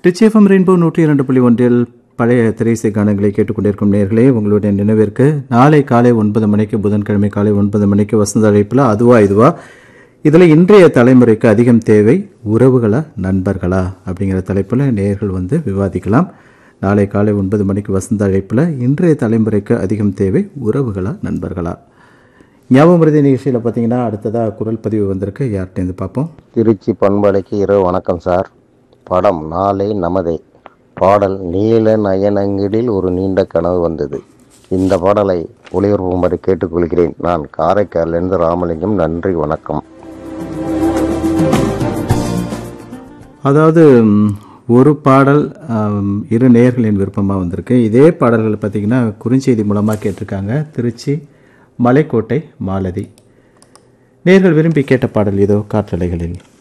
ரிச்சிஎஃப்எம் rainbow நூற்றி இரண்டு புள்ளி ஒன்றில் பழைய திரைசை கானங்களை கேட்டுக்கொண்டிருக்கும் நேர்களே உங்களுடைய நினைவிற்கு நாளை காலை ஒன்பது மணிக்கு புதன்கிழமை காலை ஒன்பது மணிக்கு வசந்த அழைப்பில் அதுவா இதுவா இதில் இன்றைய தலைமுறைக்கு அதிகம் தேவை உறவுகளா நண்பர்களா அப்படிங்கிற தலைப்பில் நேர்கள் வந்து விவாதிக்கலாம் நாளை காலை ஒன்பது மணிக்கு வசந்த அழைப்பில் இன்றைய தலைமுறைக்கு அதிகம் தேவை உறவுகளா நண்பர்களா ஞாபகம் மருதி நிகழ்ச்சியில் பார்த்தீங்கன்னா அடுத்ததாக குரல் பதிவு வந்திருக்கு யார்கிட்டேருந்து பார்ப்போம் திருச்சி பண்பலைக்கு இரவு வணக்கம் சார் படம் நாளை நமதே பாடல் நீல நயனங்களில் ஒரு நீண்ட கனவு வந்தது இந்த பாடலை ஒளிபரப்புமாறு கேட்டுக்கொள்கிறேன் நான் காரைக்காலிலிருந்து ராமலிங்கம் நன்றி வணக்கம் அதாவது ம், ஒரு பாடல் ஆம், இரு நேயர்களின் விருப்பமாக வந்திருக்கு இதே பாடல்கள் பார்த்தீங்கன்னா குறுஞ்செய்தி மூலமாக கேட்டிருக்காங்க திருச்சி மலைக்கோட்டை மாலதி நேர்கள் விரும்பி கேட்ட பாடல் இதோ காற்றலைகளில்